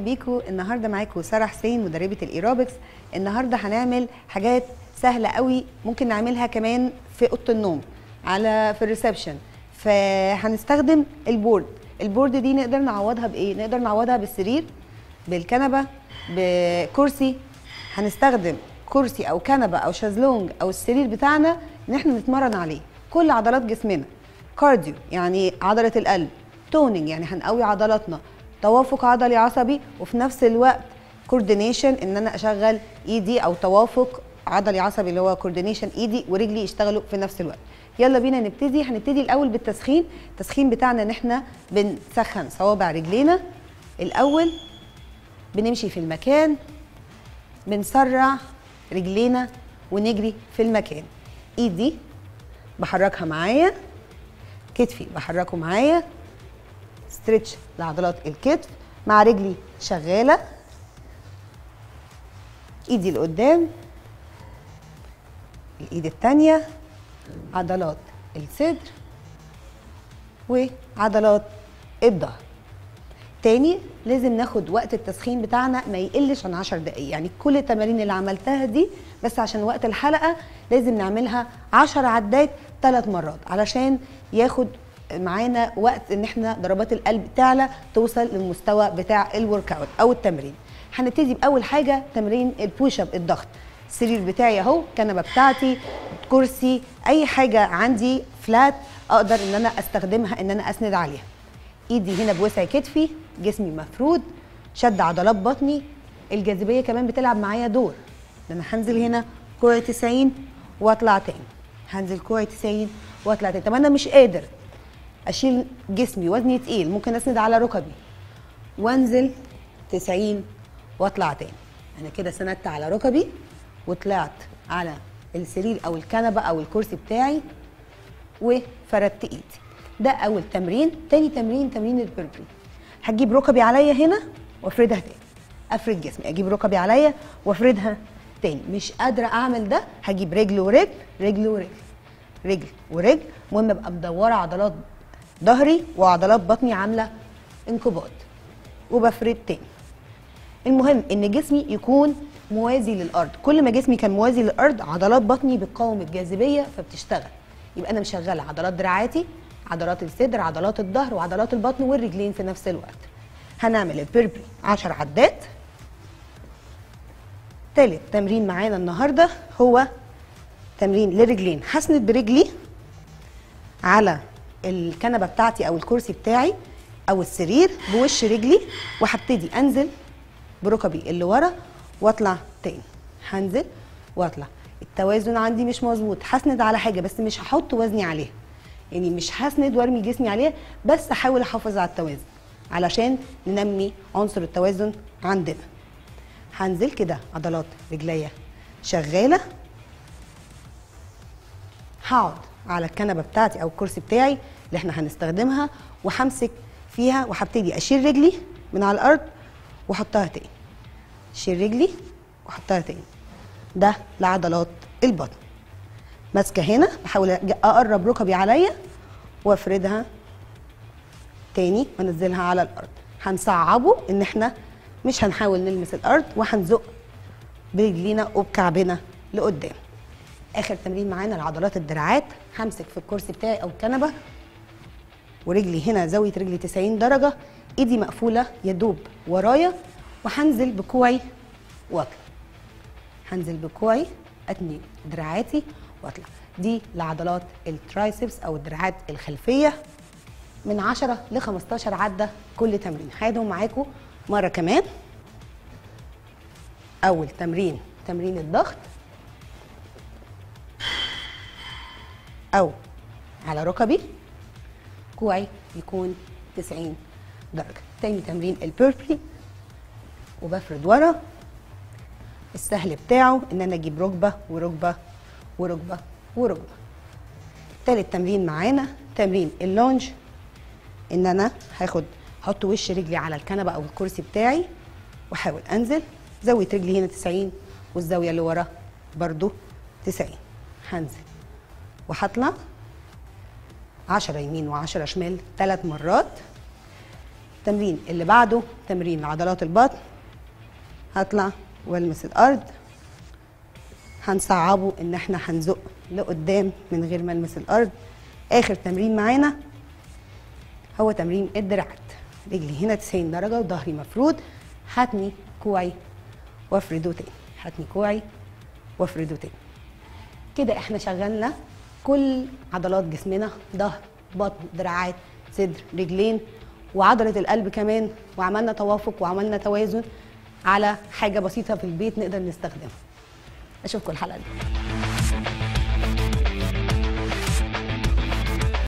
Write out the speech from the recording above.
بيكم النهارده معاكم ساره حسين مدربه الايروبكس النهارده هنعمل حاجات سهله قوي ممكن نعملها كمان في اوضه النوم على في الريسبشن فهنستخدم البورد البورد دي نقدر نعوضها بايه نقدر نعوضها بالسرير بالكنبه بكرسي هنستخدم كرسي او كنبه او شازلونج او السرير بتاعنا ان احنا نتمرن عليه كل عضلات جسمنا كارديو يعني عضله القلب تونينج يعني هنقوي عضلاتنا توافق عضلي عصبي وفي نفس الوقت كوردينيشن ان انا اشغل ايدي او توافق عضلي عصبي اللي هو كوردينيشن ايدي ورجلي يشتغلوا في نفس الوقت يلا بينا نبتدي هنبتدي الاول بالتسخين التسخين بتاعنا ان احنا بنسخن صوابع رجلينا الاول بنمشي في المكان بنسرع رجلينا ونجري في المكان ايدي بحركها معايا كتفي بحركه معايا ستريتش لعضلات الكتف مع رجلي شغاله ايدي لقدام الايد التانية عضلات الصدر وعضلات الظهر تاني لازم ناخد وقت التسخين بتاعنا ما يقلش عن 10 دقايق يعني كل التمارين اللي عملتها دي بس عشان وقت الحلقه لازم نعملها 10 عدات ثلاث مرات علشان ياخد معانا وقت ان احنا ضربات القلب تعلى توصل للمستوى بتاع الورك اوت او التمرين هنبتدي باول حاجه تمرين البوش اب الضغط السرير بتاعي اهو الكنبه بتاعتي كرسي اي حاجه عندي فلات اقدر ان انا استخدمها ان انا اسند عليها ايدي هنا بوسع كتفي جسمي مفرود شد عضلات بطني الجاذبيه كمان بتلعب معايا دور ده انا هنزل هنا كوع 90 واطلع تاني هنزل كوع 90 واطلع تاني طب انا مش قادر اشيل جسمي وزني تقيل ممكن اسند على ركبي وانزل 90 واطلع تاني انا كده سندت على ركبي وطلعت على السرير او الكنبه او الكرسي بتاعي وفردت ايدي ده اول تمرين تاني تمرين تمرين البربري هجيب ركبي عليا هنا وافردها تاني افرد جسمي اجيب ركبي عليا وافردها تاني مش قادره اعمل ده هجيب رجل ورجل رجل ورجل رجل ورجل المهم ابقى مدوره عضلات ظهري وعضلات بطني عامله انقباض وبفرد تاني المهم ان جسمي يكون موازي للارض كل ما جسمي كان موازي للارض عضلات بطني بتقاوم الجاذبيه فبتشتغل يبقى انا مشغله عضلات دراعاتي عضلات الصدر عضلات الظهر وعضلات البطن والرجلين في نفس الوقت هنعمل البربري 10 عدات تالت تمرين معانا النهارده هو تمرين للرجلين هسند برجلي على الكنبه بتاعتي او الكرسي بتاعي او السرير بوش رجلي وهبتدي انزل بركبي اللي ورا واطلع تاني هنزل واطلع التوازن عندي مش مظبوط هسند على حاجه بس مش هحط وزني عليها يعني مش هسند وارمي جسمي عليها بس احاول احافظ على التوازن علشان ننمي عنصر التوازن عندنا هنزل كده عضلات رجليا شغاله هقعد على الكنبه بتاعتي او الكرسي بتاعي اللي احنا هنستخدمها وهمسك فيها وهبتدي اشيل رجلي من على الارض واحطها تاني اشيل رجلي واحطها تاني ده لعضلات البطن ماسكه هنا بحاول اقرب ركبي عليا وافردها تاني وانزلها على الارض هنصعبه ان احنا مش هنحاول نلمس الارض وهنزق برجلينا وبكعبنا لقدام اخر تمرين معانا لعضلات الدراعات همسك في الكرسي بتاعي او الكنبه ورجلي هنا زاويه رجلي 90 درجه ايدي مقفوله يدوب ورايا وهنزل بكوعي واطلع هنزل بكوعي اتني دراعاتي واطلع دي لعضلات الترايسبس او الدراعات الخلفيه من 10 ل 15 عده كل تمرين هعيدهم معاكم مره كمان اول تمرين تمرين الضغط او على ركبي كوعي يكون 90 درجه تاني تمرين البيربلي وبفرد ورا السهل بتاعه ان انا اجيب ركبه وركبه وركبه وركبه تالت تمرين معانا تمرين اللونج ان انا هاخد احط وش رجلي على الكنبه او الكرسي بتاعي واحاول انزل زاويه رجلي هنا 90 والزاويه اللي ورا برضو 90 هنزل وهطلع 10 يمين و10 شمال ثلاث مرات التمرين اللي بعده تمرين عضلات البطن هطلع والمس الارض هنصعبه ان احنا هنزق لقدام من غير ما المس الارض اخر تمرين معانا هو تمرين الدراعات رجلي هنا 90 درجه وظهري مفرود هتني كوعي وافرده تاني هتني كوعي وافرده تاني كده احنا شغلنا كل عضلات جسمنا ظهر بطن دراعات صدر رجلين وعضله القلب كمان وعملنا توافق وعملنا توازن على حاجه بسيطه في البيت نقدر نستخدمها اشوفكم الحلقه دي